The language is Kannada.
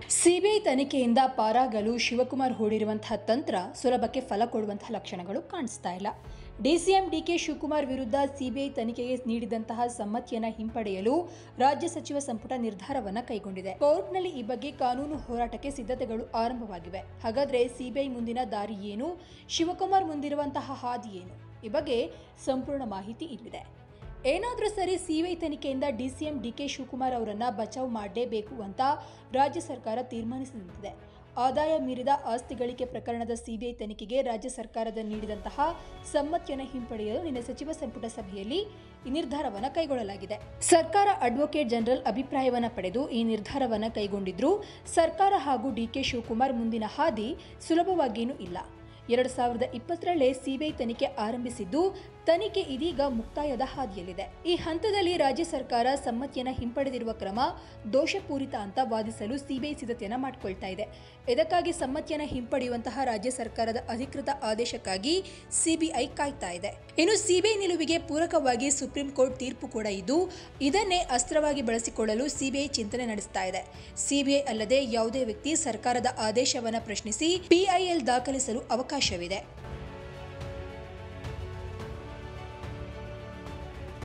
ಸಿಬಿಐ ತನಿಖೆಯಿಂದ ಪಾರಾಗಲು ಶಿವಕುಮಾರ್ ಹೂಡಿರುವಂತಹ ತಂತ್ರ ಸುಲಭಕ್ಕೆ ಫಲ ಕೊಡುವಂತಹ ಲಕ್ಷಣಗಳು ಕಾಣಿಸ್ತಾ ಇಲ್ಲ ಡಿಸಿಎಂ ಡಿಕೆ ಶಿವಕುಮಾರ್ ವಿರುದ್ಧ ಸಿಬಿಐ ತನಿಖೆಗೆ ನೀಡಿದಂತಹ ಸಮ್ಮತಿಯನ್ನ ಹಿಂಪಡೆಯಲು ರಾಜ್ಯ ಸಚಿವ ಸಂಪುಟ ನಿರ್ಧಾರವನ್ನ ಕೈಗೊಂಡಿದೆ ಕೋರ್ಟ್ನಲ್ಲಿ ಈ ಬಗ್ಗೆ ಕಾನೂನು ಹೋರಾಟಕ್ಕೆ ಸಿದ್ಧತೆಗಳು ಆರಂಭವಾಗಿವೆ ಹಾಗಾದ್ರೆ ಸಿಬಿಐ ಮುಂದಿನ ದಾರಿ ಏನು ಶಿವಕುಮಾರ್ ಮುಂದಿರುವಂತಹ ಹಾದಿ ಏನು ಈ ಬಗ್ಗೆ ಸಂಪೂರ್ಣ ಮಾಹಿತಿ ಇಲ್ಲಿದೆ ಏನಾದರೂ ಸರಿ ಸಿಬಿಐ ತನಿಖೆಯಿಂದ ಡಿಸಿಎಂ ಡಿಕೆ ಶಿವಕುಮಾರ್ ಅವರನ್ನ ಬಚಾವ್ ಮಾಡಲೇಬೇಕು ಅಂತ ರಾಜ್ಯ ಸರ್ಕಾರ ತೀರ್ಮಾನಿಸಿದೆ ಆದಾಯ ಮೀರಿದ ಆಸ್ತಿ ಗಳಿಕೆ ಪ್ರಕರಣದ ಸಿಬಿಐ ತನಿಖೆಗೆ ರಾಜ್ಯ ಸರ್ಕಾರದ ನೀಡಿದಂತಹ ಸಮ್ಮತಿಯನ್ನು ಹಿಂಪಡೆಯಲು ನಿನ್ನೆ ಸಚಿವ ಸಂಪುಟ ಸಭೆಯಲ್ಲಿ ಈ ನಿರ್ಧಾರವನ್ನು ಕೈಗೊಳ್ಳಲಾಗಿದೆ ಸರ್ಕಾರ ಅಡ್ವೊಕೇಟ್ ಜನರಲ್ ಅಭಿಪ್ರಾಯವನ್ನ ಪಡೆದು ಈ ನಿರ್ಧಾರವನ್ನು ಕೈಗೊಂಡಿದ್ರು ಸರ್ಕಾರ ಹಾಗೂ ಡಿಕೆ ಶಿವಕುಮಾರ್ ಮುಂದಿನ ಹಾದಿ ಸುಲಭವಾಗೇನೂ ಇಲ್ಲ ಎರಡು ಸಾವಿರದ ಇಪ್ಪತ್ತರಲ್ಲೇ ಸಿಬಿಐ ತನಿಖೆ ಆರಂಭಿಸಿದ್ದು ತನಿಖೆ ಇದೀಗ ಮುಕ್ತಾಯದ ಹಾದಿಯಲ್ಲಿದೆ ಈ ಹಂತದಲ್ಲಿ ರಾಜ್ಯ ಸರ್ಕಾರ ಸಮ್ಮತಿಯನ್ನ ಹಿಂಪಡೆದಿರುವ ಕ್ರಮ ದೋಷಪೂರಿತ ಅಂತ ವಾದಿಸಲು ಸಿಬಿಐ ಸಿದ್ಧತೆಯನ್ನ ಮಾಡಿಕೊಳ್ತಾ ಇದೆ ಇದಕ್ಕಾಗಿ ಸಮ್ಮತಿಯನ್ನ ಹಿಂಪಡೆಯುವಂತಹ ರಾಜ್ಯ ಸರ್ಕಾರದ ಅಧಿಕೃತ ಆದೇಶಕ್ಕಾಗಿ ಸಿಬಿಐ ಕಾಯ್ತಾ ಇದೆ ಇನ್ನು ಸಿಬಿಐ ನಿಲುವಿಗೆ ಪೂರಕವಾಗಿ ಸುಪ್ರೀಂ ಕೋರ್ಟ್ ತೀರ್ಪು ಕೂಡ ಇದ್ದು ಇದನ್ನೇ ಅಸ್ತ್ರವಾಗಿ ಬಳಸಿಕೊಳ್ಳಲು ಸಿಬಿಐ ಚಿಂತನೆ ನಡೆಸ್ತಾ ಇದೆ ಸಿಬಿಐ ಅಲ್ಲದೆ ಯಾವುದೇ ವ್ಯಕ್ತಿ ಸರ್ಕಾರದ ಆದೇಶವನ್ನ ಪ್ರಶ್ನಿಸಿ ಪಿಐಎಲ್ ದಾಖಲಿಸಲು ಅವಕಾಶವಿದೆ